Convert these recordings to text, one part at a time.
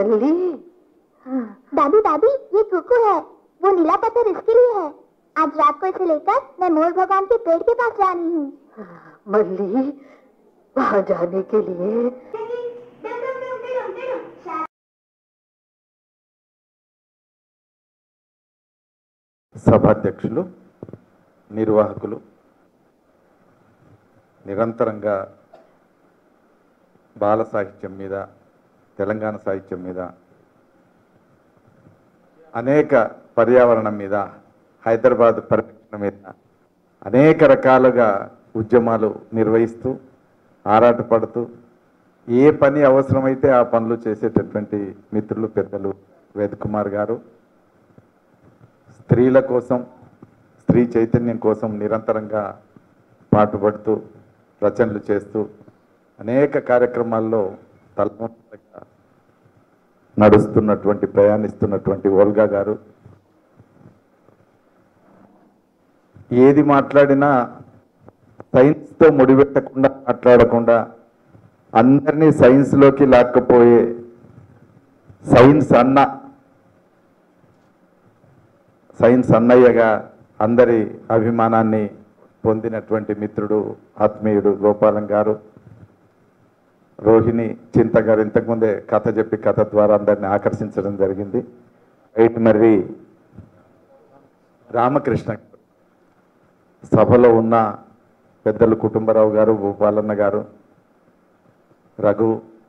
మళ్ళీ दादी दादी ये कुकू है वो नीला पत्थर इसके लिए है आज रात को इसे लेकर मैं मोर भगवान के पेड़ के पास जा रही हूँ मल्ली वहाँ जाने के लिए సభాధ్యక్షులు నిర్వాహకులు నిరంతరంగా బాల సాహిత్యం మీద తెలంగాణ సాహిత్యం మీద అనేక పర్యావరణం మీద హైదరాబాద్ పరిరక్షణ మీద అనేక రకాలుగా ఉద్యమాలు నిర్వహిస్తూ ఆరాటపడుతూ ఏ పని అవసరమైతే ఆ పనులు చేసేటటువంటి మిత్రులు పెద్దలు వేద్ కుమార్ గారు స్త్రీల కోసం స్త్రీ చైతన్యం కోసం నిరంతరంగా పాటుపడుతూ రచనలు చేస్తూ అనేక కార్యక్రమాల్లో తలముగా నడుస్తున్నటువంటి ప్రయాణిస్తున్నటువంటి ఓల్గా గారు ఏది మాట్లాడినా సైన్స్తో ముడిపెట్టకుండా మాట్లాడకుండా అందరినీ సైన్స్లోకి లాక్కపోయే సైన్స్ అన్న సైన్స్ అన్నయ్యగా అందరి అభిమానాన్ని పొందినటువంటి మిత్రుడు ఆత్మీయుడు గోపాలం గారు రోహిణి చింత గారు ఇంతకుముందే కథ చెప్పి కథ ద్వారా అందరిని ఆకర్షించడం జరిగింది రైట్ మరి రామకృష్ణ గారు. సభలో ఉన్న పెద్దలు కుటుంబరావు గారు భూపాలన్న గారు రఘు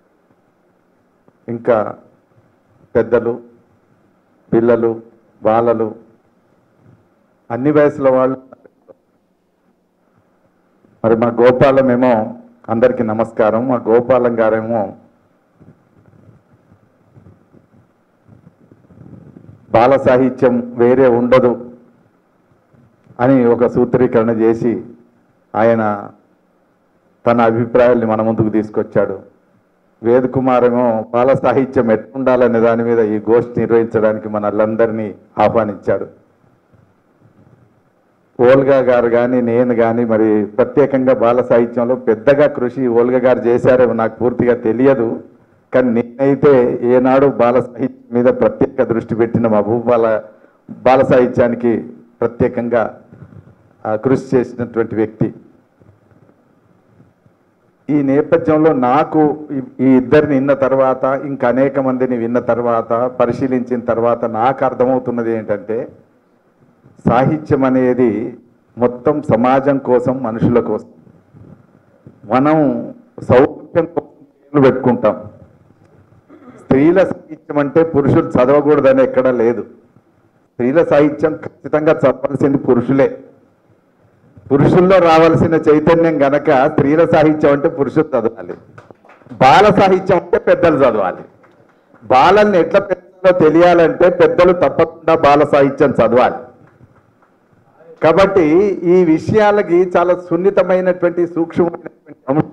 ఇంకా పెద్దలు పిల్లలు బాలలు అన్ని వయసుల వాళ్ళు మరి మా గోపాలమేమో అందరికీ నమస్కారం మా గోపాలం గారేమో బాల సాహిత్యం వేరే ఉండదు అని ఒక సూత్రీకరణ చేసి ఆయన తన అభిప్రాయాల్ని మన ముందుకు తీసుకొచ్చాడు వేద్ కుమార్ ఏమో బాల సాహిత్యం ఎట్లుండాలనే దాని మీద ఈ గోష్ఠి నిర్వహించడానికి మనల్లందరినీ ఆహ్వానించాడు ఓల్గా గారు కానీ నేను కానీ మరి ప్రత్యేకంగా బాల సాహిత్యంలో పెద్దగా కృషి ఓల్గా గారు చేశారేమో నాకు పూర్తిగా తెలియదు కానీ నేనైతే ఏనాడు బాల సాహిత్యం మీద ప్రత్యేక దృష్టి పెట్టిన మా భూపాల బాల సాహిత్యానికి ప్రత్యేకంగా ఆ, కృషి చేసినటువంటి వ్యక్తి ఈ నేపథ్యంలో నాకు ఈ- ఈ ఇద్దరిని విన్న తర్వాత ఇంకా అనేక మందిని విన్న తర్వాత పరిశీలించిన తర్వాత నాకు అర్థమవుతున్నది ఏంటంటే సాహిత్యం అనేది మొత్తం సమాజం కోసం మనుషుల కోసం మనం సౌకర్యం కోసం పేర్లు పెట్టుకుంటాం స్త్రీల సాహిత్యం అంటే పురుషులు చదవకూడదని ఎక్కడా లేదు స్త్రీల సాహిత్యం ఖచ్చితంగా చదవాల్సింది పురుషులే పురుషుల్లో రావాల్సిన చైతన్యం గనక స్త్రీల సాహిత్యం అంటే పురుషులు చదవాలి బాల సాహిత్యం అంటే పెద్దలు చదవాలి బాలల్ని ఎట్లా పెంచాలో తెలియాలంటే పెద్దలు తప్పకుండా బాల సాహిత్యం చదవాలి కాబట్టి ఈ విషయాలకి చాలా సున్నితమైనటువంటి సూక్ష్మమైనటువంటి అంశం.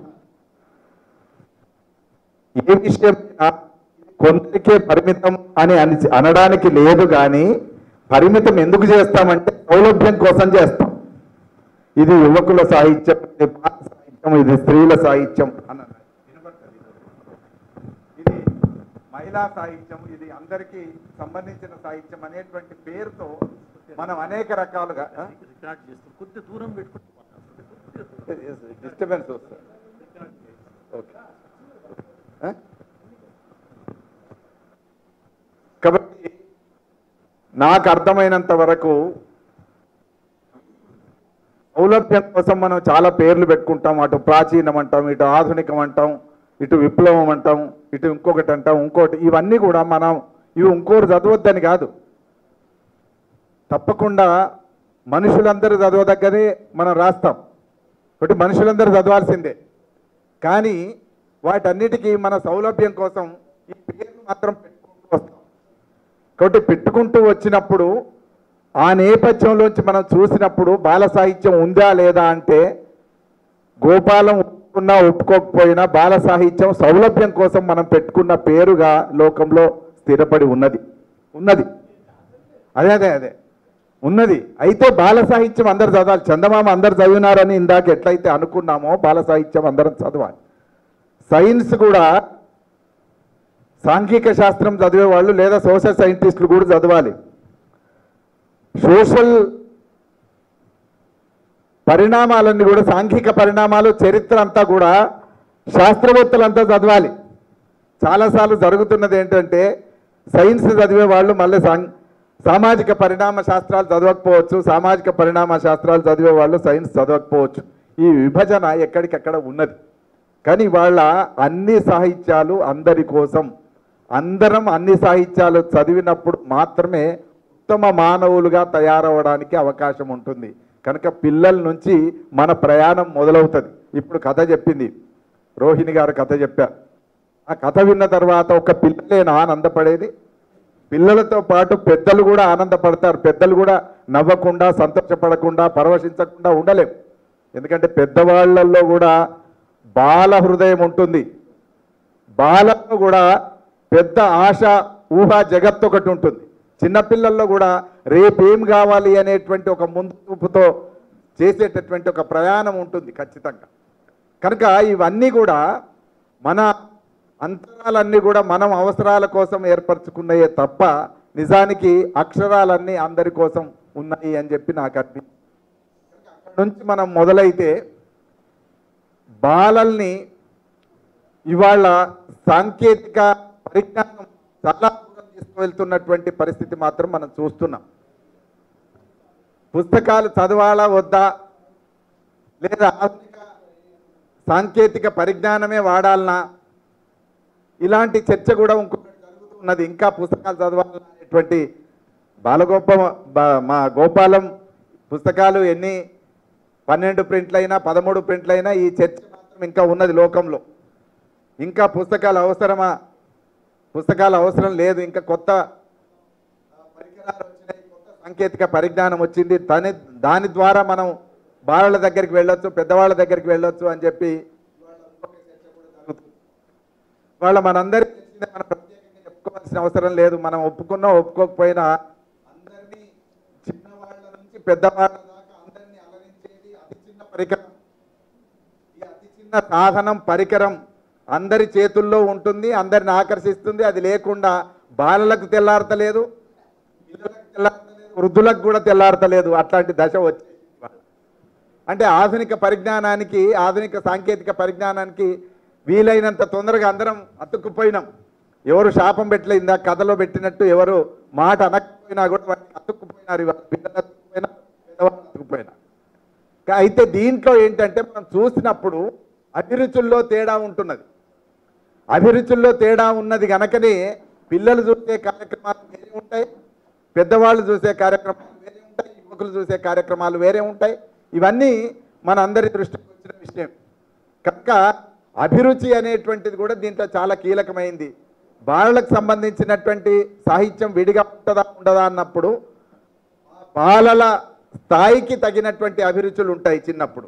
ఏ విషయమైనా కొందరికే పరిమితం అని అని అనడానికి లేదు కానీ పరిమితం ఎందుకు చేస్తామంటే సౌలభ్యం కోసం చేస్తాం ఇది యువకుల సాహిత్యం ఇది బాల సాహిత్యం ఇది స్త్రీల సాహిత్యం అని అన్నారు. ఇది మహిళా సాహిత్యం ఇది అందరికీ సంబంధించిన సాహిత్యం అనేటువంటి పేరుతో మనం అనేక రకాలుగా ఆ? రికార్డ్ చేస్తూ కొద్ది దూరం పెట్టుకుంటూ డిస్టర్బెన్స్ వస్తుంది ఓకే ఆ? కాబట్టి నాకు అర్థమైనంత వరకు సౌలభ్యం కోసం మనం చాలా పేర్లు పెట్టుకుంటాం అటు ప్రాచీనం అంటాం ఇటు ఆధునికం అంటాం ఇటు విప్లవం అంటాం ఇటు ఇంకొకటి అంటాం ఇంకోటి ఇవన్నీ కూడా మనం ఇవి ఇంకోటి చదవద్దని కాదు తప్పకుండా మనుషులందరూ చదవదగ్గదే మనం రాస్తాం కాబట్టి మనుషులందరూ చదవాల్సిందే కానీ వాటన్నిటికీ మన సౌలభ్యం కోసం ఈ పేర్లు మాత్రం పెట్టుకుంటూ వస్తాం కాబట్టి పెట్టుకుంటూ వచ్చినప్పుడు ఆ నేపథ్యంలోంచి మనం చూసినప్పుడు బాల సాహిత్యం ఉందా లేదా అంటే గోపాలం ఒప్పుకున్నా ఒప్పుకోకపోయినా బాల సాహిత్యం సౌలభ్యం కోసం మనం పెట్టుకున్న పేరుగా లోకంలో స్థిరపడి ఉన్నది ఉన్నది అదే అదే అదే ఉన్నది అయితే బాల సాహిత్యం అందరు చదవాలి చందమామ అందరు చదివినారని ఇందాక ఎట్లయితే అనుకున్నామో బాల సాహిత్యం అందరం చదవాలి సైన్స్ కూడా సాంఘిక శాస్త్రం చదివే వాళ్ళు లేదా సోషల్ సైంటిస్టులు కూడా చదవాలి సోషల్ పరిణామాలన్నీ కూడా సాంఘిక పరిణామాలు చరిత్ర అంతా కూడా శాస్త్రవేత్తలంతా చదవాలి చాలాసార్లు జరుగుతున్నది ఏంటంటే సైన్స్ చదివే వాళ్ళు మళ్ళీ సాం సామాజిక పరిణామ శాస్త్రాలు చదవకపోవచ్చు సామాజిక పరిణామ శాస్త్రాలు చదివే వాళ్ళు సైన్స్ చదవకపోవచ్చు ఈ విభజన ఎక్కడికక్కడ ఉన్నది కానీ వాళ్ళ అన్ని సాహిత్యాలు అందరి కోసం అందరం అన్ని సాహిత్యాలు చదివినప్పుడు మాత్రమే ఉత్తమ మానవులుగా తయారవడానికి అవకాశం ఉంటుంది కనుక పిల్లల నుంచి మన ప్రయాణం మొదలవుతుంది ఇప్పుడు కథ చెప్పింది రోహిణి గారు కథ చెప్పారు ఆ కథ విన్న తర్వాత ఒక పిల్లలేనా ఆనందపడేది పిల్లలతో పాటు పెద్దలు కూడా ఆనందపడతారు పెద్దలు కూడా నవ్వకుండా సంతోషపడకుండా పరవశించకుండా ఉండలేం ఎందుకంటే పెద్దవాళ్ళల్లో కూడా బాల హృదయం ఉంటుంది బాలలో కూడా పెద్ద ఆశ ఊహ జగత్తు ఒకటి ఉంటుంది చిన్నపిల్లల్లో కూడా రేపేం కావాలి అనేటువంటి ఒక ముందు చూపుతో చేసేటటువంటి ఒక ప్రయాణం ఉంటుంది ఖచ్చితంగా కనుక ఇవన్నీ కూడా మన అంతరాలన్నీ కూడా మనం అవసరాల కోసం ఏర్పరచుకున్నాయే తప్ప నిజానికి అక్షరాలన్నీ అందరి కోసం ఉన్నాయి అని చెప్పి నాకు అనిపించింది అక్కడి నుంచి మనం మొదలైతే బాలల్ని ఇవాళ సాంకేతిక పరిజ్ఞానం చాలా దూరం తీసుకువెళ్తున్నటువంటి పరిస్థితి మాత్రం మనం చూస్తున్నాం పుస్తకాలు చదవాలా వద్దా లేదా ఆధునిక సాంకేతిక పరిజ్ఞానమే వాడాలనా ఇలాంటి చర్చ కూడా ఇంకొకటి జరుగుతున్నది ఇంకా పుస్తకాలు చదవాలనా అనేటువంటి బాలగోప బా- మా గోపాలం పుస్తకాలు ఎన్ని పన్నెండు ప్రింట్లైనా పదమూడు ప్రింట్లైనా ఈ చర్చ మాత్రం ఇంకా ఉన్నది లోకంలో ఇంకా పుస్తకాలు అవసరమా పుస్తకాలు అవసరం లేదు ఇంకా కొత్త పరికరాలు వచ్చినాయి కొత్త సాంకేతిక పరిజ్ఞానం వచ్చింది దాని దాని ద్వారా మనం బాలల దగ్గరికి వెళ్ళొచ్చు పెద్దవాళ్ళ దగ్గరికి వెళ్ళొచ్చు అని చెప్పి వాళ్ళ మనందరికీ తెలిసిందే, మనం ప్రత్యేకంగా చెప్పుకోవాల్సిన అవసరం లేదు మనం ఒప్పుకున్నా ఒప్పుకోకపోయినా అందరినీ చిన్నవాళ్ళ నుంచి పెద్దవాళ్ళ దాకా అందరినీ అలరించేది అతి చిన్న పరికరం ఈ అతి చిన్న సాధనం పరికరం అందరి చేతుల్లో ఉంటుంది అందరిని ఆకర్షిస్తుంది అది లేకుండా బాలలకు తెల్లారతలేదు పిల్లలకు తెల్లారతలేదు వృద్ధులకు కూడా తెల్లారతలేదు అట్లాంటి దశ వచ్చేసింది ఇవాళ. అంటే ఆధునిక పరిజ్ఞానానికి ఆధునిక సాంకేతిక పరిజ్ఞానానికి వీలైనంత తొందరగా అందరం అతుక్కుపోయినాం ఎవరు శాపం పెట్టలే ఇందా కథలో పెట్టినట్టు ఎవరు మాట అనకపోయినా కూడా వాటికి అతుక్కుపోయినారు ఇవాళ పిల్లలు అతుక్కుపోయినా పెద్దవాళ్ళు అతుక్కుపోయినా కా- అయితే దీంట్లో ఏంటంటే మనం చూసినప్పుడు అభిరుచుల్లో తేడా ఉంటున్నది అభిరుచుల్లో తేడా ఉన్నది కనుకనే పిల్లలు చూసే కార్యక్రమాలు వేరే ఉంటాయి పెద్దవాళ్ళు చూసే కార్యక్రమాలు వేరే ఉంటాయి యువకులు చూసే కార్యక్రమాలు వేరే ఉంటాయి ఇవన్నీ మన అందరి దృష్టికి వచ్చిన విషయం కనుక అభిరుచి అనేటువంటిది కూడా దీంట్లో చాలా కీలకమైంది బాలలకు సంబంధించినటువంటి సాహిత్యం విడిగా ఉంటుందా ఉండదా అన్నప్పుడు బాలల స్థాయికి తగినటువంటి అభిరుచులు ఉంటాయి చిన్నప్పుడు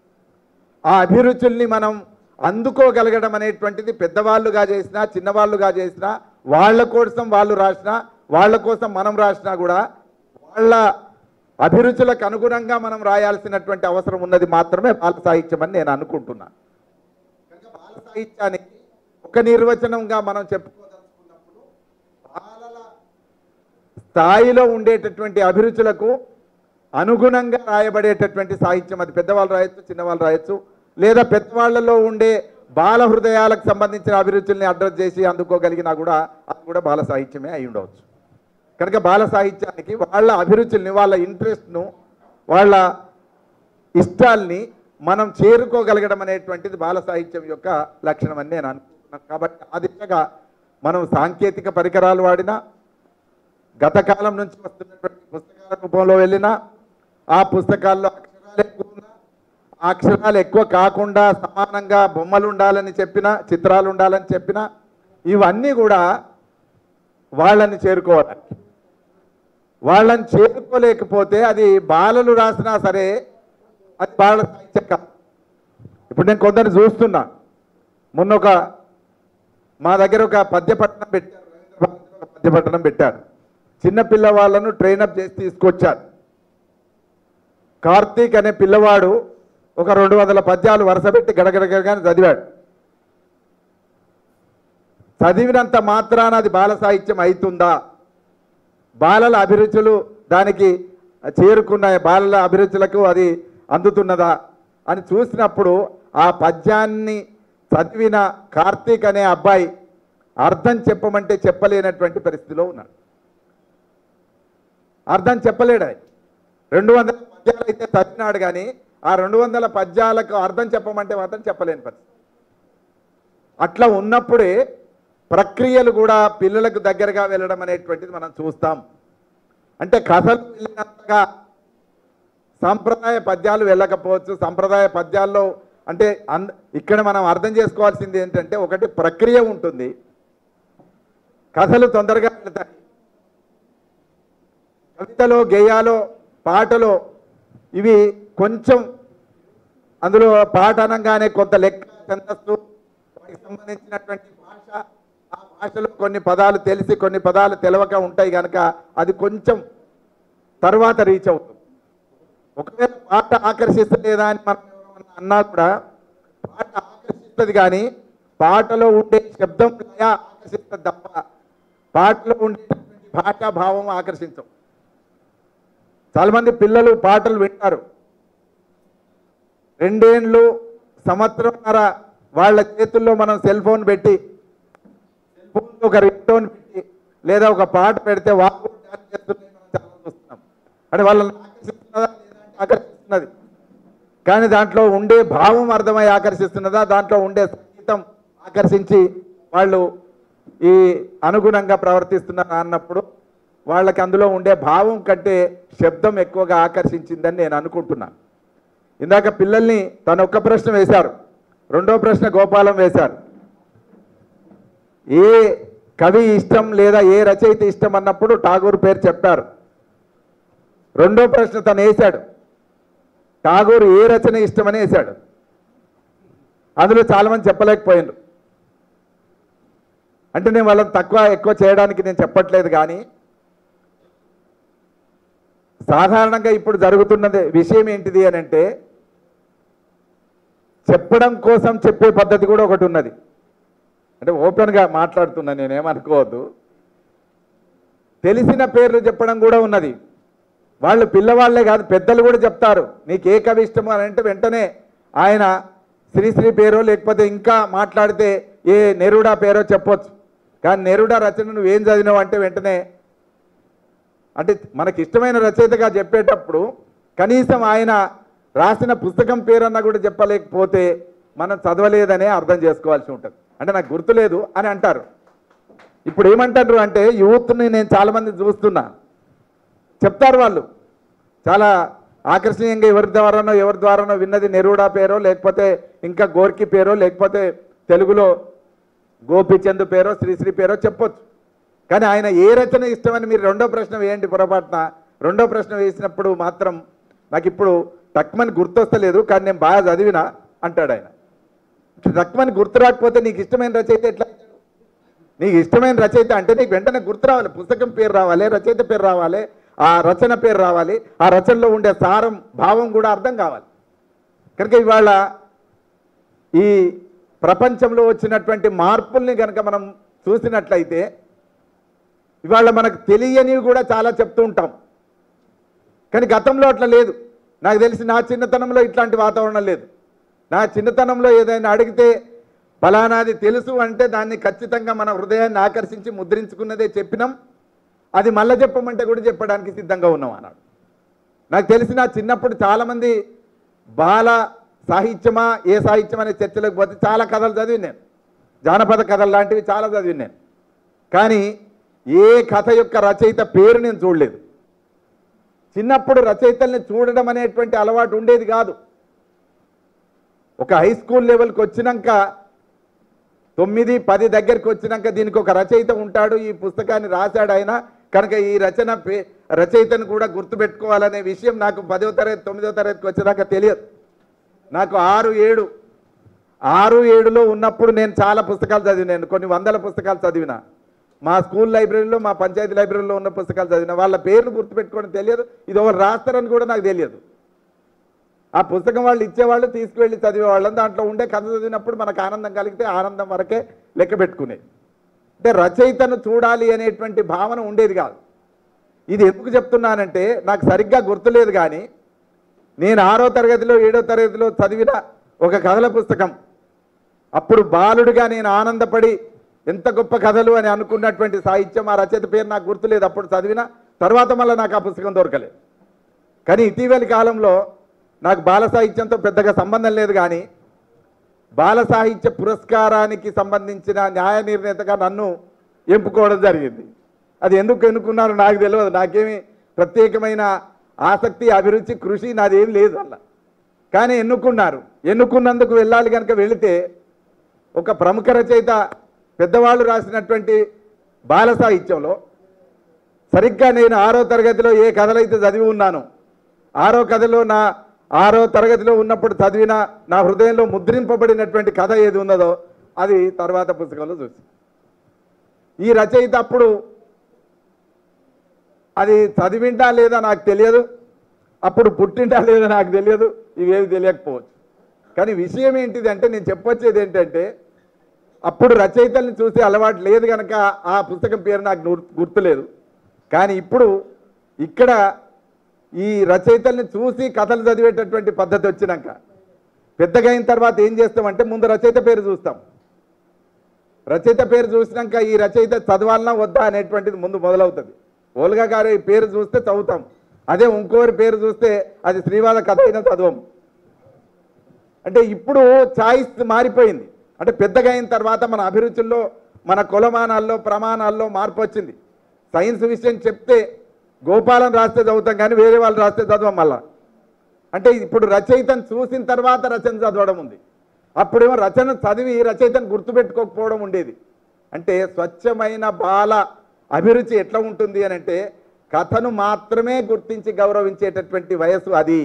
ఆ అభిరుచుల్ని మనం అందుకోగలగడం అనేటువంటిది పెద్దవాళ్ళుగా చేసినా చిన్నవాళ్ళుగా చేసినా వాళ్ళ కోసం వాళ్ళు రాసినా వాళ్ళ కోసం మనం రాసినా కూడా వాళ్ళ అభిరుచులకు అనుగుణంగా మనం రాయాల్సినటువంటి అవసరం ఉన్నది మాత్రమే బాల సాహిత్యం అని నేను అనుకుంటున్నాను కనుక బాల సాహిత్యానికి ఒక నిర్వచనంగా మనం చెప్పుకోదలుచుకున్నప్పుడు బాలల స్థాయిలో ఉండేటటువంటి అభిరుచులకు అనుగుణంగా రాయబడేటటువంటి సాహిత్యం అది పెద్దవాళ్ళు రాయొచ్చు చిన్నవాళ్ళు రాయొచ్చు లేదా పెద్దవాళ్ళలో ఉండే బాల హృదయాలకు సంబంధించిన అభిరుచుల్ని అడ్రస్ చేసి అందుకోగలిగినా కూడా అది కూడా బాల సాహిత్యమే అయి ఉండవచ్చు కనుక బాల సాహిత్యానికి వాళ్ళ అభిరుచుల్ని వాళ్ళ ఇంట్రెస్ట్ను వాళ్ళ ఇష్టాల్ని మనం చేరుకోగలగడం అనేటువంటిది బాల సాహిత్యం యొక్క లక్షణం అని నేను అనుకుంటున్నాను కాబట్టి ఆ దిశగా మనం సాంకేతిక పరికరాలు వాడినా గత కాలం నుంచి వస్తున్నటువంటి పుస్తకాల రూపంలో వెళ్ళినా ఆ పుస్తకాల్లో అక్షరాలు ఎక్కువ ఉన్నా ఆ అక్షరాలు ఎక్కువ కాకుండా సమానంగా బొమ్మలు ఉండాలని చెప్పినా చిత్రాలు ఉండాలని చెప్పినా ఇవన్నీ కూడా వాళ్ళని చేరుకోవడానికి వాళ్ళని చేరుకోలేకపోతే అది బాలలు రాసినా సరే అది బాల సాహిత్యం కాదు ఇప్పుడు నేను కొందరు చూస్తున్నా మొన్న ఒక మా దగ్గర ఒక పద్యపట్టణం పెట్టారు రవీంద్ర భారతిలో ఒక పద్యపట్టణం పెట్టారు చిన్న పిల్లవాళ్ళను ట్రైనప్ చేసి తీసుకొచ్చారు కార్తీక్ అనే పిల్లవాడు ఒక రెండు వందల పద్యాలు వరుస పెట్టి గడగడగడగానే చదివాడు చదివినంత మాత్రాన అది బాల సాహిత్యం అవుతుందా బాలల అభిరుచులు దానికి చేరుకున్న బాలల అభిరుచులకు అది అందుతున్నదా అని చూసినప్పుడు ఆ పద్యాన్ని చదివిన కార్తీక్ అనే అబ్బాయి అర్థం చెప్పమంటే చెప్పలేనటువంటి పరిస్థితిలో ఉన్నాడు అర్థం చెప్పలేడు ఆయన రెండు వందల పద్యాలు అయితే చదివినాడు కానీ ఆ రెండు వందల పద్యాలకు అర్థం చెప్పమంటే మాత్రం చెప్పలేని పరిస్థితి అట్లా ఉన్నప్పుడే ప్రక్రియలు కూడా పిల్లలకు దగ్గరగా వెళ్ళడం అనేటువంటిది మనం చూస్తాం అంటే కథలు వెళ్ళినంతగా సాంప్రదాయ పద్యాలు వెళ్ళకపోవచ్చు సాంప్రదాయ పద్యాల్లో అంటే అన్ ఇక్కడ మనం అర్థం చేసుకోవాల్సింది ఏంటంటే ఒకటి ప్రక్రియ ఉంటుంది కథలు తొందరగా వెళ్తాయి కవితలో గేయాలో పాటలో ఇవి కొంచెం అందులో పాట అనగానే కొంత లెక్క ఛందస్సు వాటికి సంబంధించినటువంటి భాష ఆ భాషలో కొన్ని పదాలు తెలిసి కొన్ని పదాలు తెలవక ఉంటాయి కనుక అది కొంచెం తర్వాత రీచ్ అవుతుంది ఒకవేళ పాట ఆకర్షిస్తలేదా అని మనం ఎవరైనా అన్నా కూడా పాట ఆకర్షిస్తుంది కానీ పాటలో ఉండే శబ్దం లయ ఆకర్షిస్తుంది తప్ప పాటలో ఉండేటటువంటి భాషా భావం ఆకర్షించవు చాలా మంది పిల్లలు పాటలు వింటారు రెండేండ్లు సంవత్సరంన్నర వాళ్ళ చేతుల్లో మనం సెల్ ఫోన్ పెట్టి సెల్ ఫోన్ ఒక రింగ్ టోన్ పెట్టి లేదా ఒక పాట పెడితే వాళ్ళు కూడా డాన్స్ చేస్తున్నది మనం చాలా చూస్తున్నాం అంటే వాళ్ళని ఆకర్షిస్తున్నదా లేదా అంటే ఆకర్షిస్తున్నది కానీ దాంట్లో ఉండే భావం అర్థమై ఆకర్షిస్తున్నదా దాంట్లో ఉండే సంగీతం ఆకర్షించి వాళ్ళు ఈ అనుగుణంగా ప్రవర్తిస్తున్నారు అన్నప్పుడు వాళ్ళకి అందులో ఉండే భావం కంటే శబ్దం ఎక్కువగా ఆకర్షించిందని నేను అనుకుంటున్నాను ఇందాక పిల్లల్ని తను ఒక్క ప్రశ్న వేశారు రెండో ప్రశ్న గోపాలం వేశారు ఏ కవి ఇష్టం లేదా ఏ రచయిత ఇష్టం అన్నప్పుడు ఠాగూర్ పేరు చెప్పారు రెండో ప్రశ్న తను వేశాడు ఠాగూర్ ఏ రచన ఇష్టమని వేశాడు అందులో చాలామంది చెప్పలేకపోయిండ్రు అంటే నేను వాళ్ళని తక్కువ ఎక్కువ చేయడానికి నేను చెప్పట్లేదు కానీ సాధారణంగా ఇప్పుడు జరుగుతున్నది విషయం ఏంటిది అని అంటే చెప్పడం కోసం చెప్పే పద్ధతి కూడా ఒకటి ఉన్నది అంటే ఓపెన్గా మాట్లాడుతున్నా నేనేమనుకోవద్దు తెలిసిన పేర్లు చెప్పడం కూడా ఉన్నది వాళ్ళు పిల్లవాళ్లే కాదు పెద్దలు కూడా చెప్తారు నీకు ఏ కవి ఇష్టం అని అంటే వెంటనే ఆయన శ్రీశ్రీ పేరో లేకపోతే ఇంకా మాట్లాడితే ఏ నెరుడా పేరో చెప్పొచ్చు కానీ నెరుడా రచన నువ్వేం చదివినావు అంటే వెంటనే అంటే మనకి ఇష్టమైన రచయితగా చెప్పేటప్పుడు కనీసం ఆయన రాసిన పుస్తకం పేరన్నా కూడా చెప్పలేకపోతే మనం చదవలేదనే అర్థం చేసుకోవాల్సి ఉంటుంది అంటే నాకు గుర్తులేదు అని అంటారు ఇప్పుడు ఏమంటారు అంటే యూత్ని నేను చాలామంది చూస్తున్నా చెప్తారు వాళ్ళు చాలా ఆకర్షణీయంగా ఎవరి ద్వారానో ఎవరి ద్వారానో విన్నది నెరూడా పేరో లేకపోతే ఇంకా గోర్కి పేరో లేకపోతే తెలుగులో గోపిచంద్ పేరో శ్రీశ్రీ పేరో చెప్పొచ్చు కానీ ఆయన ఏ రచన ఇష్టమని మీరు రెండో ప్రశ్న వేయండి పొరపాటున రెండో ప్రశ్న వేసినప్పుడు మాత్రం నాకు ఇప్పుడు తక్కువని గుర్తొస్తలేదు కానీ నేను బాగా చదివిన అంటాడు ఆయన తక్కువని గుర్తు రాకపోతే నీకు ఇష్టమైన రచయిత ఎట్లా అవుతాడు? నీకు ఇష్టమైన రచయిత అంటే నీకు వెంటనే గుర్తు రావాలి పుస్తకం పేరు రావాలి రచయిత పేరు రావాలి ఆ రచన పేరు రావాలి ఆ రచనలో ఉండే సారం భావం కూడా అర్థం కావాలి కనుక ఇవాళ ఈ ప్రపంచంలో వచ్చినటువంటి మార్పుల్ని కనుక మనం చూసినట్లయితే ఇవాళ మనకు తెలియనివి కూడా చాలా చెప్తూ ఉంటాం కానీ గతంలో అట్లా లేదు నాకు తెలిసి నా చిన్నతనంలో ఇట్లాంటి వాతావరణం లేదు నా చిన్నతనంలో ఏదైనా అడిగితే ఫలానాది తెలుసు అంటే దాన్ని ఖచ్చితంగా మన హృదయాన్ని ఆకర్షించి ముద్రించుకున్నదే చెప్పినాం అది మళ్ళీ చెప్పమంటే కూడా చెప్పడానికి సిద్ధంగా ఉన్నాం అన్నాడు నాకు తెలిసి నా చిన్నప్పుడు చాలామంది బాల సాహిత్యమా ఏ సాహిత్యం అనే చర్చలకు పోతే చాలా కథలు చదివి నేను జానపద కథలు లాంటివి చాలా చదివి నేను కానీ ఏ కథ యొక్క రచయిత పేరు నేను చూడలేదు చిన్నప్పుడు రచయితల్ని చూడడం అనేటువంటి అలవాటు ఉండేది కాదు ఒక హై స్కూల్ లెవెల్కి వచ్చినాక తొమ్మిది పది దగ్గరికి వచ్చినాక దీనికి ఒక రచయిత ఉంటాడు ఈ పుస్తకాన్ని రాశాడు ఆయన కనుక ఈ రచన పే రచయితను కూడా గుర్తుపెట్టుకోవాలనే విషయం నాకు పదో తరగతి తొమ్మిదో తరగతికి వచ్చేదాకా తెలియదు నాకు ఆరు ఏడు ఆరు ఏడులో ఉన్నప్పుడు నేను చాలా పుస్తకాలు చదివినాను కొన్ని వందల పుస్తకాలు చదివిన మా స్కూల్ లైబ్రరీలో మా పంచాయతీ లైబ్రరీలో ఉన్న పుస్తకాలు చదివిన వాళ్ళ పేర్లు గుర్తుపెట్టుకోవడం తెలియదు ఇది ఒకరు రాస్తారని కూడా నాకు తెలియదు ఆ పుస్తకం వాళ్ళు ఇచ్చేవాళ్ళు తీసుకువెళ్ళి చదివేవాళ్ళం దాంట్లో ఉండే కథ చదివినప్పుడు మనకు ఆనందం కలిగితే ఆనందం వరకే లెక్క పెట్టుకునేది అంటే రచయితను చూడాలి అనేటువంటి భావన ఉండేది కాదు ఇది ఎందుకు చెప్తున్నానంటే నాకు సరిగ్గా గుర్తులేదు కానీ నేను ఆరో తరగతిలో ఏడో తరగతిలో చదివిన ఒక కథల పుస్తకం అప్పుడు బాలుడిగా నేను ఆనందపడి ఎంత గొప్ప కథలు అని అనుకున్నటువంటి సాహిత్యం ఆ రచయిత పేరు నాకు గుర్తులేదు అప్పుడు చదివిన తర్వాత మళ్ళీ నాకు ఆ పుస్తకం దొరకలేదు కానీ ఇటీవలి కాలంలో నాకు బాల సాహిత్యంతో పెద్దగా సంబంధం లేదు కానీ బాల సాహిత్య పురస్కారానికి సంబంధించిన న్యాయ నిర్ణేతగా నన్ను ఎంపుకోవడం జరిగింది అది ఎందుకు ఎన్నుకున్నారో నాకు తెలియదు నాకేమీ ప్రత్యేకమైన ఆసక్తి అభిరుచి కృషి నాదేం లేదు అలా కానీ ఎన్నుకున్నారు ఎన్నుకున్నందుకు వెళ్ళాలి కనుక వెళితే ఒక ప్రముఖ రచయిత పెద్దవాళ్ళు రాసినటువంటి బాల సాహిత్యంలో సరిగ్గా నేను ఆరో తరగతిలో ఏ కథలైతే చదివి ఉన్నాను ఆరో కథలో నా ఆరో తరగతిలో ఉన్నప్పుడు చదివిన నా హృదయంలో ముద్రింపబడినటువంటి కథ ఏది ఉన్నదో అది తర్వాత పుస్తకంలో చూసి ఈ రచయిత అప్పుడు అది చదివింటా లేదా నాకు తెలియదు అప్పుడు పుట్టింటా లేదా నాకు తెలియదు ఇవేవి తెలియకపోవచ్చు కానీ విషయం ఏంటిది అంటే నేను చెప్పొచ్చేది ఏంటంటే అప్పుడు రచయితల్ని చూసే అలవాటు లేదు కనుక ఆ పుస్తకం పేరు నాకు గుర్- గుర్తులేదు కానీ ఇప్పుడు ఇక్కడ ఈ రచయితల్ని చూసి కథలు చదివేటటువంటి పద్ధతి వచ్చినాక పెద్దగా అయిన తర్వాత ఏం చేస్తామంటే ముందు రచయిత పేరు చూస్తాం రచయిత పేరు చూసినాక ఈ రచయిత చదవాలన్నా వద్దా అనేటువంటిది ముందు మొదలవుతుంది ఓల్గా గారి పేరు చూస్తే చదువుతాం అదే ఇంకోరి పేరు చూస్తే అది శ్రీవాద కథ అయినా చదవం అంటే ఇప్పుడు చాయిస్ మారిపోయింది అంటే పెద్దగా అయిన తర్వాత మన అభిరుచుల్లో మన కులమానాల్లో ప్రమాణాల్లో మార్పు వచ్చింది సైన్స్ విషయం చెప్తే గోపాలం రాస్తే చదువుతాం కానీ వేరే వాళ్ళు రాస్తే చదవం మళ్ళా అంటే ఇప్పుడు రచయితను చూసిన తర్వాత రచన చదవడం ఉంది అప్పుడేమో రచన చదివి రచయితను గుర్తుపెట్టుకోకపోవడం ఉండేది అంటే స్వచ్ఛమైన బాల అభిరుచి ఎట్లా ఉంటుంది అని అంటే కథను మాత్రమే గుర్తించి గౌరవించేటటువంటి వయస్సు అది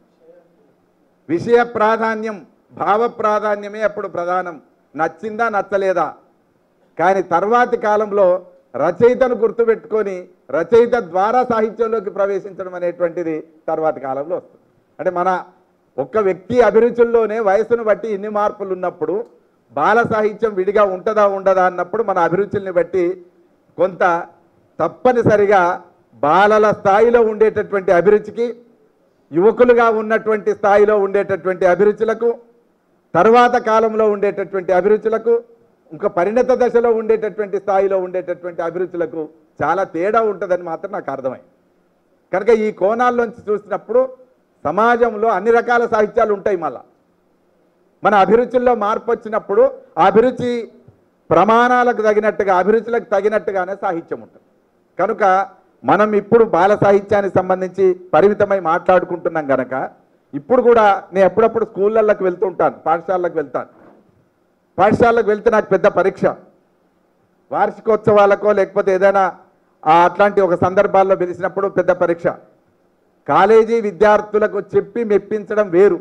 విషయ ప్రాధాన్యం భావ ప్రాధాన్యమే అప్పుడు ప్రధానం నచ్చిందా నచ్చలేదా కానీ తర్వాతి కాలంలో రచయితను గుర్తుపెట్టుకొని రచయిత ద్వారా సాహిత్యంలోకి ప్రవేశించడం అనేటువంటిది తర్వాతి కాలంలో వస్తుంది అంటే మన ఒక్క వ్యక్తి అభిరుచుల్లోనే వయసును బట్టి ఇన్ని మార్పులు ఉన్నప్పుడు బాల సాహిత్యం విడిగా ఉంటుందా ఉండదా అన్నప్పుడు మన అభిరుచుల్ని బట్టి కొంత తప్పనిసరిగా బాలల స్థాయిలో ఉండేటటువంటి అభిరుచికి యువకులుగా ఉన్నటువంటి స్థాయిలో ఉండేటటువంటి అభిరుచులకు తర్వాత కాలంలో ఉండేటటువంటి అభిరుచులకు ఇంకా పరిణత దశలో ఉండేటటువంటి స్థాయిలో ఉండేటటువంటి అభిరుచులకు చాలా తేడా ఉంటుందని మాత్రం నాకు అర్థమైంది కనుక ఈ కోణాల్లోంచి చూసినప్పుడు సమాజంలో అన్ని రకాల సాహిత్యాలు ఉంటాయి మళ్ళా మన అభిరుచుల్లో మార్పు వచ్చినప్పుడు ఆ అభిరుచి ప్రమాణాలకు తగినట్టుగా అభిరుచులకు తగినట్టుగానే సాహిత్యం ఉంటుంది కనుక మనం ఇప్పుడు బాల సాహిత్యానికి సంబంధించి పరిమితమై మాట్లాడుకుంటున్నాం కనుక ఇప్పుడు కూడా నేను ఎప్పుడప్పుడు స్కూళ్ళకి వెళ్తుంటాను పాఠశాలకు వెళ్తాను పాఠశాలకు వెళ్తే నాకు పెద్ద పరీక్ష వార్షికోత్సవాలకో లేకపోతే ఏదైనా ఆ అట్లాంటి ఒక సందర్భాల్లో పిలిచినప్పుడు పెద్ద పరీక్ష కాలేజీ విద్యార్థులకు చెప్పి మెప్పించడం వేరు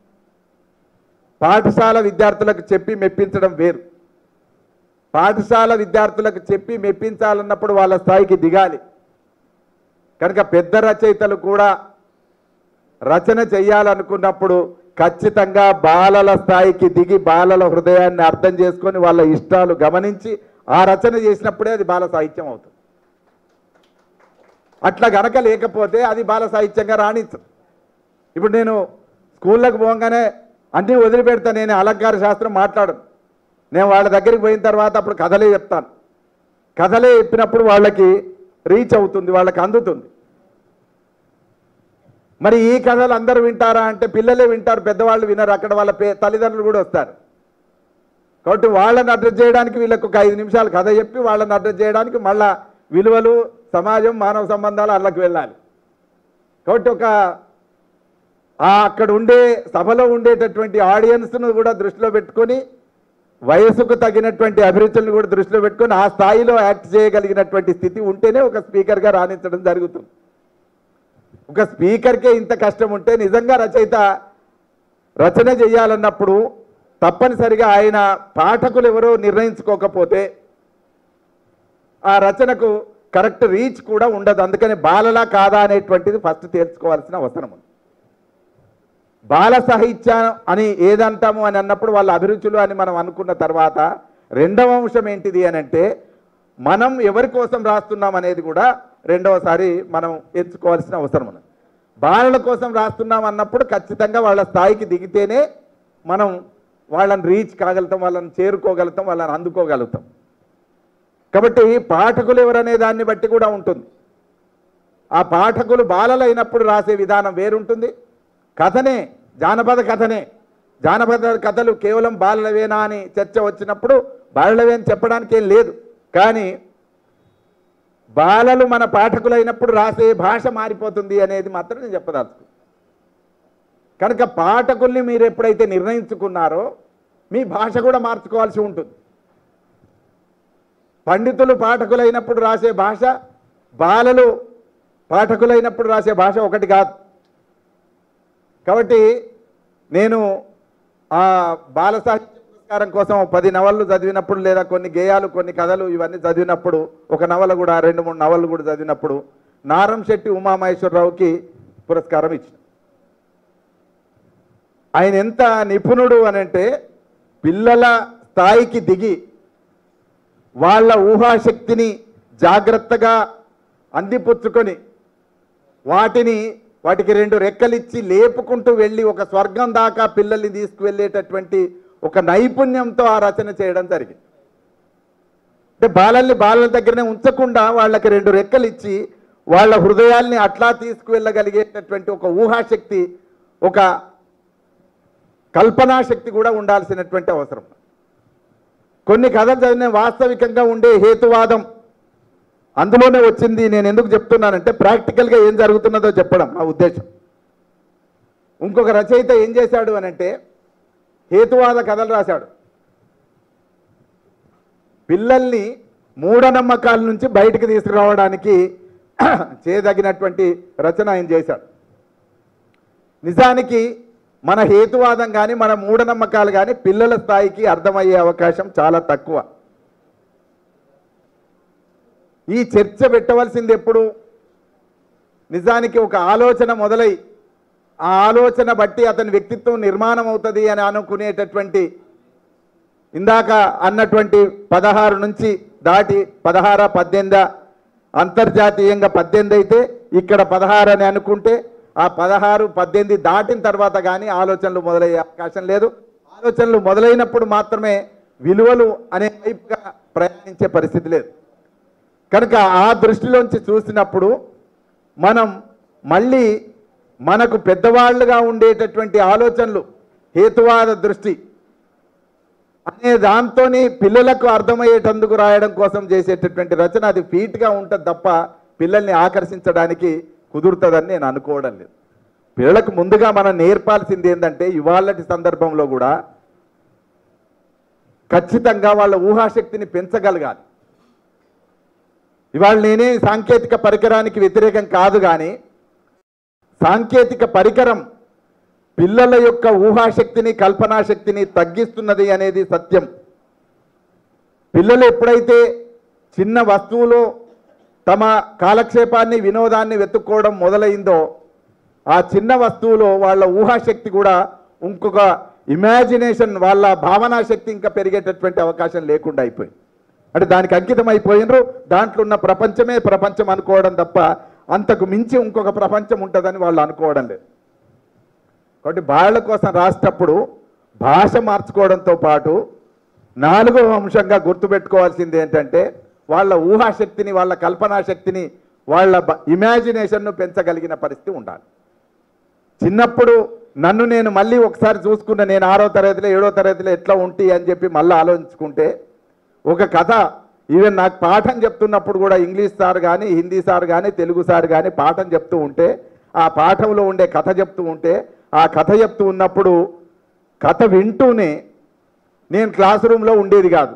పాఠశాల విద్యార్థులకు చెప్పి మెప్పించడం వేరు పాఠశాల విద్యార్థులకు చెప్పి మెప్పించాలన్నప్పుడు వాళ్ళ స్థాయికి దిగాలి కనుక పెద్ద రచయితలు కూడా రచన చేయాలనుకున్నప్పుడు ఖచ్చితంగా బాలల స్థాయికి దిగి బాలల హృదయాన్ని అర్థం చేసుకొని వాళ్ళ ఇష్టాలు గమనించి ఆ రచన చేసినప్పుడే అది బాల సాహిత్యం అవుతుంది అట్లా గనక లేకపోతే అది బాల సాహిత్యంగా రాణించదు ఇప్పుడు నేను స్కూళ్ళకు పోగానే అన్నీ వదిలిపెడతా నేను అలంకార శాస్త్రం మాట్లాడను నేను వాళ్ళ దగ్గరికి పోయిన తర్వాత అప్పుడు కథలే చెప్తాను కథలే చెప్పినప్పుడు వాళ్ళకి రీచ్ అవుతుంది వాళ్ళకి అందుతుంది మరి ఈ కథలు అందరూ వింటారా అంటే పిల్లలే వింటారు పెద్దవాళ్ళు వినరు అక్కడ వాళ్ళ పే తల్లిదండ్రులు కూడా వస్తారు కాబట్టి వాళ్ళని అడ్రస్ చేయడానికి వీళ్ళకి ఒక ఐదు నిమిషాలు కథ చెప్పి వాళ్ళని అడ్రస్ చేయడానికి మళ్ళా విలువలు సమాజం మానవ సంబంధాలు అల్లకి వెళ్ళాలి కాబట్టి ఒక ఆ అక్కడ ఉండే సభలో ఉండేటటువంటి ఆడియన్స్ను కూడా దృష్టిలో పెట్టుకొని వయసుకు తగినటువంటి అభిరుచులను కూడా దృష్టిలో పెట్టుకొని ఆ స్థాయిలో యాక్ట్ చేయగలిగినటువంటి స్థితి ఉంటేనే ఒక స్పీకర్గా రాణించడం జరుగుతుంది ఒక స్పీకర్కే ఇంత కష్టం ఉంటే నిజంగా రచయిత రచన చేయాలన్నప్పుడు తప్పనిసరిగా ఆయన పాఠకులు ఎవరో నిర్ణయించుకోకపోతే ఆ రచనకు కరెక్ట్ రీచ్ కూడా ఉండదు అందుకని బాలలా కాదా అనేటువంటిది ఫస్ట్ తేల్చుకోవాల్సిన అవసరం ఉంది బాల సాహిత్యం అని ఏదంటాము అని అన్నప్పుడు వాళ్ళ అభిరుచులు అని మనం అనుకున్న తర్వాత రెండవ అంశం ఏంటిది అని అంటే మనం ఎవరి కోసం రాస్తున్నాం అనేది కూడా రెండవసారి మనం ఎంచుకోవాల్సిన అవసరం ఉన్నది బాలల కోసం రాస్తున్నాం అన్నప్పుడు ఖచ్చితంగా వాళ్ళ స్థాయికి దిగితేనే మనం వాళ్ళని రీచ్ కాగలుగుతాం వాళ్ళని చేరుకోగలుగుతాం వాళ్ళని అందుకోగలుగుతాం కాబట్టి పాఠకులు ఎవరనే దాన్ని బట్టి కూడా ఉంటుంది ఆ పాఠకులు బాలలైనప్పుడు రాసే విధానం వేరుంటుంది కథనే జానపద కథనే జానపద కథలు కేవలం బాలలవేనా అని చర్చ వచ్చినప్పుడు బాలలవే అని చెప్పడానికి ఏం లేదు కానీ బాలలు మన పాఠకులైనప్పుడు రాసే భాష మారిపోతుంది అనేది మాత్రం నేను చెప్పదలుచుకు కనుక పాఠకుల్ని మీరు ఎప్పుడైతే నిర్ణయించుకున్నారో మీ భాష కూడా మార్చుకోవాల్సి ఉంటుంది పండితులు పాఠకులైనప్పుడు రాసే భాష బాలలు పాఠకులైనప్పుడు రాసే భాష ఒకటి కాదు కాబట్టి నేను ఆ బాల సాహిత్య పురస్కారం కోసం పది నవళ్ళు చదివినప్పుడు లేదా కొన్ని గేయాలు కొన్ని కథలు ఇవన్నీ చదివినప్పుడు ఒక నవల కూడా రెండు మూడు నవళ్ళు కూడా చదివినప్పుడు నారం శెట్టి ఉమామహేశ్వరరావుకి పురస్కారం ఇచ్చిన ఆయన ఎంత నిపుణుడు అని అంటే పిల్లల స్థాయికి దిగి వాళ్ళ ఊహాశక్తిని జాగ్రత్తగా అందిపుచ్చుకొని వాటిని వాటికి రెండు రెక్కలిచ్చి లేపుకుంటూ వెళ్ళి ఒక స్వర్గం దాకా పిల్లల్ని తీసుకువెళ్ళేటటువంటి ఒక నైపుణ్యంతో ఆ రచన చేయడం జరిగింది అంటే బాలల్ని బాలల దగ్గరనే ఉంచకుండా వాళ్ళకి రెండు రెక్కలు ఇచ్చి వాళ్ళ హృదయాల్ని అట్లా తీసుకువెళ్ళగలిగేటటువంటి ఒక ఊహాశక్తి ఒక కల్పనా శక్తి కూడా ఉండాల్సినటువంటి అవసరం కొన్ని కథలు చదివిన వాస్తవికంగా ఉండే హేతువాదం అందులోనే వచ్చింది నేను ఎందుకు చెప్తున్నానంటే ప్రాక్టికల్గా ఏం జరుగుతున్నదో చెప్పడం నా ఉద్దేశం ఇంకొక రచయిత ఏం చేశాడు అని అంటే హేతువాద కథలు రాశాడు పిల్లల్ని మూఢనమ్మకాల నుంచి బయటికి తీసుకురావడానికి చేయదగినటువంటి రచన ఆయన చేశాడు నిజానికి మన హేతువాదం కానీ మన మూఢనమ్మకాలు కానీ పిల్లల స్థాయికి అర్థమయ్యే అవకాశం చాలా తక్కువ ఈ చర్చ పెట్టవలసింది ఎప్పుడు నిజానికి ఒక ఆలోచన మొదలై ఆ ఆలోచన బట్టి అతని వ్యక్తిత్వం నిర్మాణం అవుతుంది అని అనుకునేటటువంటి ఇందాక అన్నటువంటి పదహారు నుంచి దాటి పదహార పద్దెనిమిది అంతర్జాతీయంగా పద్దెనిమిది అయితే ఇక్కడ పదహారు అని అనుకుంటే ఆ పదహారు పద్దెనిమిది దాటిన తర్వాత కానీ ఆలోచనలు మొదలయ్యే అవకాశం లేదు ఆలోచనలు మొదలైనప్పుడు మాత్రమే విలువలు అనే వైపుగా ప్రయాణించే పరిస్థితి లేదు కనుక ఆ దృష్టిలోంచి చూసినప్పుడు మనం మళ్ళీ మనకు పెద్దవాళ్ళుగా ఉండేటటువంటి ఆలోచనలు హేతువాద దృష్టి అనే దాంతోని పిల్లలకు అర్థమయ్యేటందుకు రాయడం కోసం చేసేటటువంటి రచన అది ఫీట్గా ఉంటుంది తప్ప పిల్లల్ని ఆకర్షించడానికి కుదురుతుందని నేను అనుకోవడం లేదు పిల్లలకు ముందుగా మనం నేర్పాల్సింది ఏంటంటే ఇవాళటి సందర్భంలో కూడా ఖచ్చితంగా వాళ్ళ ఊహాశక్తిని పెంచగలగాలి ఇవాళ నేనే సాంకేతిక పరికరానికి వ్యతిరేకం కాదు కానీ సాంకేతిక పరికరం పిల్లల యొక్క ఊహాశక్తిని కల్పనాశక్తిని తగ్గిస్తున్నది అనేది సత్యం పిల్లలు ఎప్పుడైతే చిన్న వస్తువులో తమ కాలక్షేపాన్ని వినోదాన్ని వెతుక్కోవడం మొదలైందో ఆ చిన్న వస్తువులో వాళ్ళ ఊహాశక్తి కూడా ఇంకొక ఇమాజినేషన్ వాళ్ళ భావనా శక్తి ఇంకా పెరిగేటటువంటి అవకాశం లేకుండా అయిపోయింది అంటే దానికి అంకితం అయిపోయినరు దాంట్లో ఉన్న ప్రపంచమే ప్రపంచం అనుకోవడం తప్ప అంతకు మించి ఇంకొక ప్రపంచం ఉంటుందని వాళ్ళు అనుకోవడం లేదు కాబట్టి బాలల కోసం రాసేటప్పుడు భాష మార్చుకోవడంతో పాటు నాలుగవ అంశంగా గుర్తుపెట్టుకోవాల్సింది ఏంటంటే వాళ్ళ ఊహాశక్తిని వాళ్ళ కల్పనా శక్తిని వాళ్ళ ఇమాజినేషన్ను పెంచగలిగిన పరిస్థితి ఉండాలి చిన్నప్పుడు నన్ను నేను మళ్ళీ ఒకసారి చూసుకున్న నేను ఆరో తరగతిలో ఏడో తరగతిలో ఎట్లా ఉంటి అని చెప్పి మళ్ళీ ఆలోచించుకుంటే ఒక కథ ఈవెన్ నాకు పాఠం చెప్తున్నప్పుడు కూడా ఇంగ్లీష్ సార్ కానీ హిందీ సార్ కానీ తెలుగు సార్ కానీ పాఠం చెప్తూ ఉంటే ఆ పాఠంలో ఉండే కథ చెప్తూ ఉంటే ఆ కథ చెప్తూ ఉన్నప్పుడు కథ వింటూనే నేను క్లాస్ రూమ్లో ఉండేది కాదు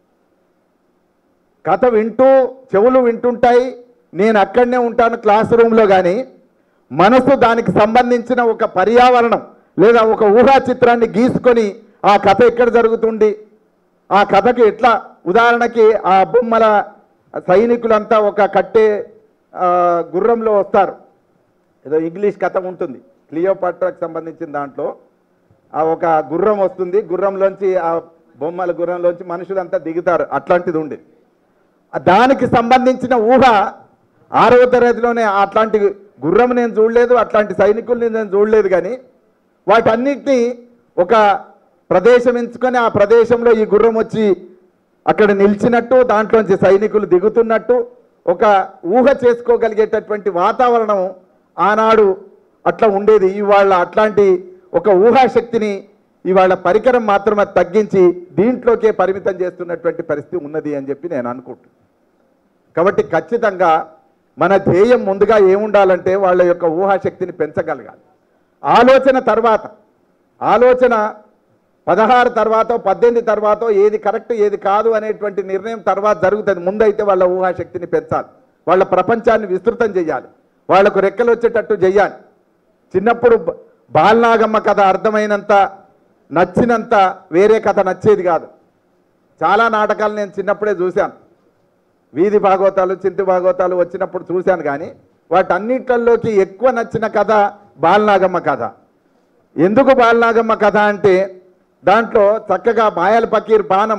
కథ వింటూ చెవులు వింటుంటాయి నేను అక్కడనే ఉంటాను క్లాస్ రూమ్లో కానీ మనసు దానికి సంబంధించిన ఒక పర్యావరణం లేదా ఒక ఊహా చిత్రాన్ని గీసుకొని ఆ కథ ఎక్కడ జరుగుతుంది ఆ కథకి ఎట్లా ఉదాహరణకి ఆ బొమ్మల సైనికులంతా ఒక కట్టే ఆ, గుర్రంలో వస్తారు ఏదో ఇంగ్లీష్ కథ ఉంటుంది క్లియోపాట్రాకి సంబంధించిన దాంట్లో ఆ ఒక గుర్రం వస్తుంది గుర్రంలోంచి ఆ బొమ్మల గుర్రంలోంచి మనుషులంతా దిగుతారు అట్లాంటిది ఉంది దానికి సంబంధించిన ఊహ ఆరవ తరగతిలోనే అట్లాంటి గుర్రం నేను చూడలేదు అట్లాంటి సైనికుల్ని నేను చూడలేదు కానీ వాటన్నిటినీ ఒక ప్రదేశం ఎంచుకొని ఆ ప్రదేశంలో ఈ గుర్రం వచ్చి అక్కడ నిలిచినట్టు దాంట్లోంచి సైనికులు దిగుతున్నట్టు ఒక ఊహ చేసుకోగలిగేటటువంటి వాతావరణం ఆనాడు అట్లా ఉండేది ఇవాళ అట్లాంటి ఒక ఊహాశక్తిని ఇవాళ పరికరం మాత్రమే తగ్గించి దీంట్లోకే పరిమితం చేస్తున్నటువంటి పరిస్థితి ఉన్నది అని చెప్పి నేను అనుకుంటున్నాను కాబట్టి ఖచ్చితంగా మన ధ్యేయం ముందుగా ఏముండాలంటే వాళ్ళ యొక్క ఊహాశక్తిని పెంచగలగాలి ఆలోచన తర్వాత ఆలోచన పదహారు తర్వాత పద్దెనిమిది తర్వాత ఏది కరెక్ట్ ఏది కాదు అనేటువంటి నిర్ణయం తర్వాత జరుగుతుంది ముందైతే వాళ్ళ ఊహాశక్తిని పెంచాలి వాళ్ళ ప్రపంచాన్ని విస్తృతం చేయాలి వాళ్లకు రెక్కలు వచ్చేటట్టు చేయాలి చిన్నప్పుడు బ- బాలనాగమ్మ కథ అర్థమైనంత నచ్చినంత వేరే కథ నచ్చేది కాదు చాలా నాటకాలు నేను చిన్నప్పుడే చూశాను వీధి భాగవతాలు చింతు భాగవతాలు వచ్చినప్పుడు చూశాను కానీ వాటన్నిట్లలోకి ఎక్కువ నచ్చిన కథ బాలనాగమ్మ కథ ఎందుకు బాలనాగమ్మ కథ అంటే దాంట్లో చక్కగా బాయల పకీర్ బాణం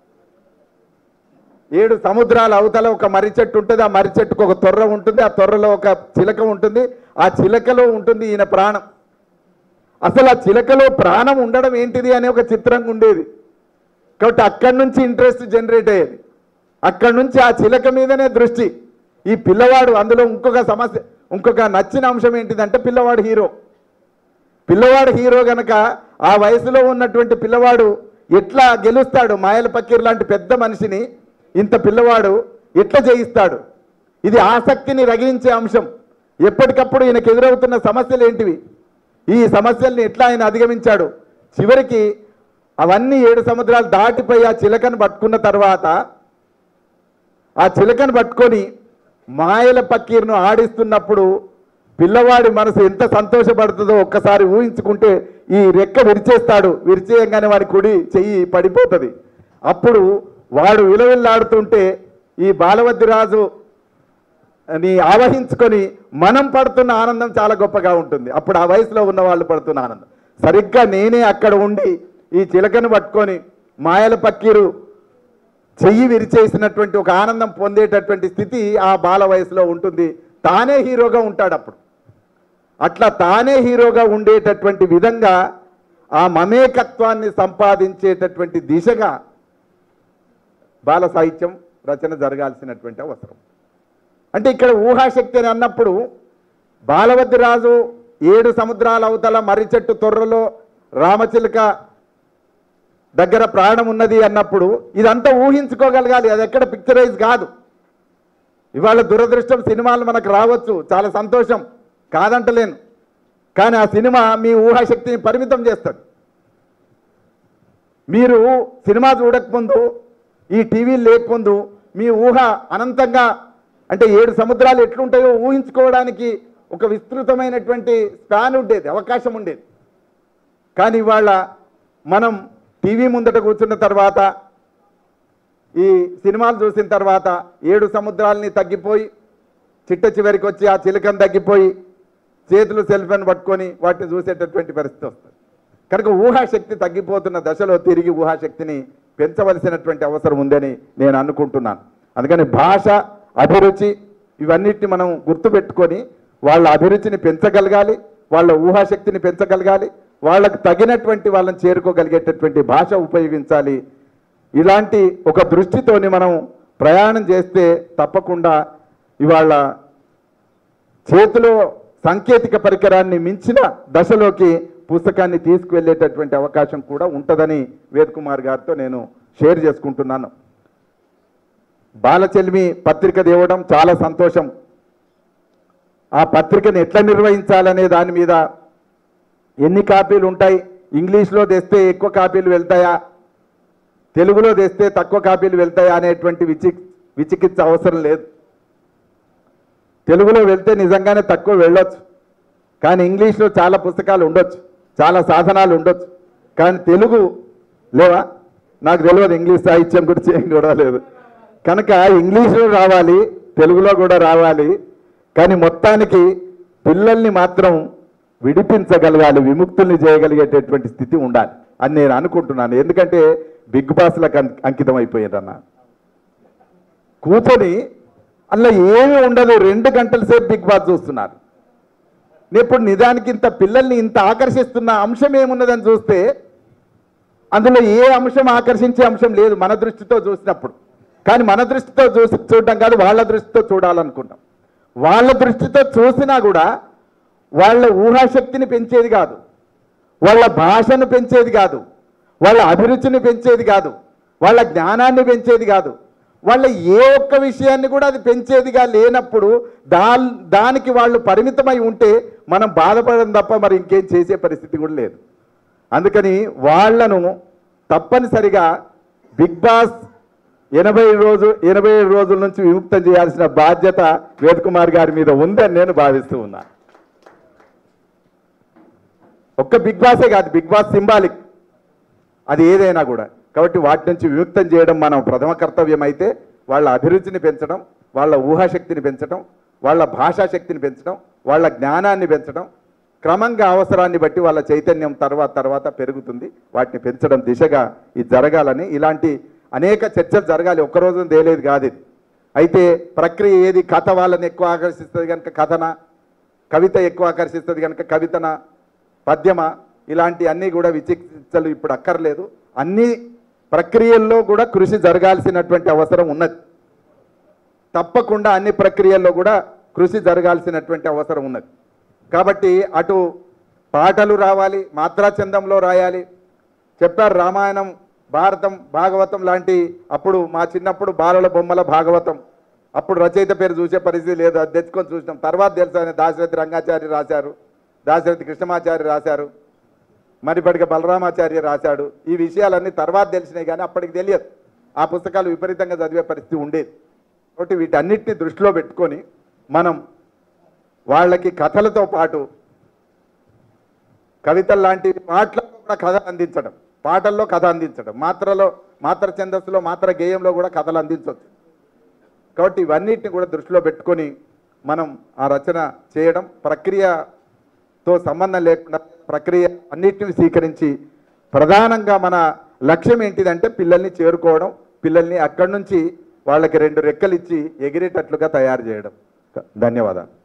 ఏడు సముద్రాల అవతల ఒక మర్రి చెట్టు ఉంటుంది ఆ మర్రి చెట్టుకు ఒక తొర్ర ఉంటుంది ఆ తొర్రలో ఒక చిలక ఉంటుంది ఆ చిలకలో ఉంటుంది ఈయన ప్రాణం అసలు ఆ చిలకలో ప్రాణం ఉండడం ఏంటిది అనే ఒక చిత్రంగా ఉండేది కాబట్టి అక్కడి నుంచి ఇంట్రెస్ట్ జనరేట్ అయ్యేది అక్కడి నుంచి ఆ చిలక మీదనే దృష్టి ఈ పిల్లవాడు అందులో ఇంకొక సమస్య ఇంకొక నచ్చిన అంశం ఏంటిదంటే పిల్లవాడు హీరో పిల్లవాడు హీరో గనక ఆ వయసులో ఉన్నటువంటి పిల్లవాడు ఎట్లా గెలుస్తాడు మాయల పక్కీర్ లాంటి పెద్ద మనిషిని ఇంత పిల్లవాడు ఎట్లా జయిస్తాడు ఇది ఆసక్తిని రగిలించే అంశం ఎప్పటికప్పుడు ఈయనకు ఎదురవుతున్న సమస్యలు ఏంటివి ఈ సమస్యల్ని ఎట్లా ఆయన అధిగమించాడు చివరికి అవన్నీ ఏడు సముద్రాలు దాటిపోయి ఆ చిలకను పట్టుకున్న తర్వాత ఆ చిలకను పట్టుకొని మాయల పక్కీర్ను ఆడిస్తున్నప్పుడు పిల్లవాడి మనసు ఎంత సంతోషపడుతుందో ఒక్కసారి ఊహించుకుంటే ఈ రెక్క విరిచేస్తాడు విరిచేయంగానే వాడి కుడి చెయ్యి పడిపోతుంది అప్పుడు వాడు విలవిల్లాడుతుంటే ఈ బాలవద్దిరాజు ని ఆవహించుకొని మనం పడుతున్న ఆనందం చాలా గొప్పగా ఉంటుంది అప్పుడు ఆ వయసులో ఉన్న వాళ్ళు పడుతున్న ఆనందం సరిగ్గా నేనే అక్కడ ఉండి ఈ చిలకను పట్టుకొని మాయల పక్కీరు చెయ్యి విరిచేసినటువంటి ఒక ఆనందం పొందేటటువంటి స్థితి ఆ బాల వయసులో ఉంటుంది తానే హీరోగా ఉంటాడు అప్పుడు అట్లా తానే హీరోగా ఉండేటటువంటి విధంగా ఆ మమేకత్వాన్ని సంపాదించేటటువంటి దిశగా బాల సాహిత్యం రచన జరగాల్సినటువంటి అవసరం అంటే ఇక్కడ ఊహాశక్తి అని అన్నప్పుడు బాలవద్దిరాజు ఏడు సముద్రాల అవతల మర్రి చెట్టు తొర్రలో రామచిలుక దగ్గర ప్రాణం ఉన్నది అన్నప్పుడు ఇదంతా ఊహించుకోగలగాలి అది ఎక్కడ పిక్చరైజ్ కాదు ఇవాళ దురదృష్టం సినిమాలు మనకు రావచ్చు చాలా సంతోషం కాదంటలేను కానీ ఆ సినిమా మీ ఊహాశక్తిని పరిమితం చేస్తుంది మీరు సినిమా చూడకముందు ఈ టీవీ లేకముందు మీ ఊహ అనంతంగా అంటే ఏడు సముద్రాలు ఎట్లుంటాయో ఊహించుకోవడానికి ఒక విస్తృతమైనటువంటి స్పాన్ ఉండేది అవకాశం ఉండేది కానీ ఇవాళ మనం టీవీ ముందట కూర్చున్న తర్వాత ఈ సినిమాలు చూసిన తర్వాత ఏడు సముద్రాలని తగ్గిపోయి చిట్ట చివరికి వచ్చి ఆ చిలకను తగ్గిపోయి చేతులు సెల్ ఫోన్ పట్టుకొని వాటిని చూసేటటువంటి పరిస్థితి వస్తుంది కనుక ఊహాశక్తి తగ్గిపోతున్న దశలో తిరిగి ఊహాశక్తిని పెంచవలసినటువంటి అవసరం ఉందని నేను అనుకుంటున్నాను అందుకని భాష అభిరుచి ఇవన్నిటిని మనం గుర్తుపెట్టుకొని వాళ్ళ అభిరుచిని పెంచగలగాలి వాళ్ళ ఊహాశక్తిని పెంచగలగాలి వాళ్ళకు తగినటువంటి వాళ్ళని చేరుకోగలిగేటటువంటి భాష ఉపయోగించాలి ఇలాంటి ఒక దృష్టితోని మనం ప్రయాణం చేస్తే తప్పకుండా ఇవాళ చేతిలో సాంకేతిక పరికరాన్ని మించిన దశలోకి పుస్తకాన్ని తీసుకువెళ్ళేటటువంటి అవకాశం కూడా ఉంటుందని వేద్ కుమార్ గారితో నేను షేర్ చేసుకుంటున్నాను బాలచెల్మి పత్రిక తేవడం చాలా సంతోషం ఆ పత్రికను ఎట్లా నిర్వహించాలనే దాని మీద ఎన్ని కాపీలు ఉంటాయి ఇంగ్లీష్లో తెస్తే ఎక్కువ కాపీలు వెళ్తాయా తెలుగులో తెస్తే తక్కువ కాపీలు వెళ్తాయా అనేటువంటి విచి విచికిత్స అవసరం లేదు తెలుగులో వెళ్తే నిజంగానే తక్కువ వెళ్ళొచ్చు కానీ ఇంగ్లీష్లో చాలా పుస్తకాలు ఉండొచ్చు చాలా సాధనాలు ఉండొచ్చు కానీ తెలుగు లేవా నాకు తెలియదు ఇంగ్లీష్ సాహిత్యం గురించి ఏం కూడా లేదు కనుక ఇంగ్లీష్లో రావాలి తెలుగులో కూడా రావాలి కానీ మొత్తానికి పిల్లల్ని మాత్రం విడిపించగలగాలి విముక్తుల్ని చేయగలిగేటటువంటి స్థితి ఉండాలి అని నేను అనుకుంటున్నాను ఎందుకంటే బిగ్ బాస్లకు అం- అంకితం అయిపోయారన్న కూర్చొని అందులో ఏమీ ఉండదు రెండు గంటల సేపు బిగ్ బాస్ చూస్తున్నారు ఇప్పుడు నిజానికి ఇంత పిల్లల్ని ఇంత ఆకర్షిస్తున్న అంశం ఏమున్నదని చూస్తే అందులో ఏ అంశం ఆకర్షించే అంశం లేదు మన దృష్టితో చూసినప్పుడు కానీ మన దృష్టితో చూసి చూడటం కాదు వాళ్ళ దృష్టితో చూడాలనుకుంటాం వాళ్ళ దృష్టితో చూసినా కూడా వాళ్ళ ఊహాశక్తిని పెంచేది కాదు వాళ్ళ భాషను పెంచేది కాదు వాళ్ళ అభిరుచిని పెంచేది కాదు వాళ్ళ జ్ఞానాన్ని పెంచేది కాదు వాళ్ళ ఏ ఒక్క విషయాన్ని కూడా అది పెంచేదిగా లేనప్పుడు దా దానికి వాళ్ళు పరిమితమై ఉంటే మనం బాధపడడం తప్ప మరి ఇంకేం చేసే పరిస్థితి కూడా లేదు అందుకని వాళ్ళను తప్పనిసరిగా బిగ్ బాస్ ఎనభై రోజు ఎనభై ఏడు రోజుల నుంచి విముక్తం చేయాల్సిన బాధ్యత వేద్ కుమార్ గారి మీద ఉందని నేను భావిస్తూ ఉన్నా ఒక్క బిగ్ బాసే కాదు బిగ్ బాస్ సింబాలిక్ అది ఏదైనా కూడా కాబట్టి వాటి నుంచి విముక్తం చేయడం మనం ప్రథమ కర్తవ్యం అయితే వాళ్ళ అభిరుచిని పెంచడం వాళ్ళ ఊహాశక్తిని పెంచడం వాళ్ళ భాషా శక్తిని పెంచడం వాళ్ళ జ్ఞానాన్ని పెంచడం క్రమంగా అవసరాన్ని బట్టి వాళ్ళ చైతన్యం తర్వాత తర్వాత పెరుగుతుంది వాటిని పెంచడం దిశగా ఇది జరగాలని ఇలాంటి అనేక చర్చలు జరగాలి ఒక్కరోజు తేలేదు కాదు ఇది అయితే ప్రక్రియ ఏది కథ వాళ్ళని ఎక్కువ ఆకర్షిస్తుంది కనుక కథన కవిత ఎక్కువ ఆకర్షిస్తుంది కనుక కవితన పద్యమ ఇలాంటి అన్నీ కూడా విచికిత్సలు ఇప్పుడు అక్కర్లేదు అన్ని ప్రక్రియల్లో కూడా కృషి జరగాల్సినటువంటి అవసరం ఉన్నది తప్పకుండా అన్ని ప్రక్రియల్లో కూడా కృషి జరగాల్సినటువంటి అవసరం ఉన్నది కాబట్టి అటు పాటలు రావాలి మాత్రాచందంలో రాయాలి చెప్పారు రామాయణం భారతం భాగవతం లాంటి అప్పుడు మా చిన్నప్పుడు బాలల బొమ్మల భాగవతం అప్పుడు రచయిత పేరు చూసే పరిస్థితి లేదు అది తెచ్చుకొని చూసినాం తర్వాత తెలుసు ఆయన దాశరథి రంగాచార్య రాశారు దాశరథి కృష్ణమాచార్య రాశారు మరిపడిగా బలరామాచార్య రాశాడు ఈ విషయాలన్నీ తర్వాత తెలిసినాయి కానీ అప్పటికి తెలియదు ఆ పుస్తకాలు విపరీతంగా చదివే పరిస్థితి ఉండేది కాబట్టి వీటన్నిటిని దృష్టిలో పెట్టుకొని మనం వాళ్ళకి కథలతో పాటు కవితలు లాంటి పాటల్లో కూడా కథ అందించడం పాటల్లో కథ అందించడం మాత్రలో మాత్ర ఛందస్సులో మాత్ర గేయంలో కూడా కథలు అందించవచ్చు కాబట్టి ఇవన్నిటిని కూడా దృష్టిలో పెట్టుకొని మనం ఆ రచన చేయడం ప్రక్రియతో సంబంధం లేకుండా ప్రక్రియ అన్నిటిని స్వీకరించి ప్రధానంగా మన లక్ష్యం ఏంటిదంటే పిల్లల్ని చేరుకోవడం పిల్లల్ని అక్కడి నుంచి వాళ్ళకి రెండు రెక్కలు ఇచ్చి ఎగిరేటట్లుగా తయారు చేయడం ధన్యవాదాలు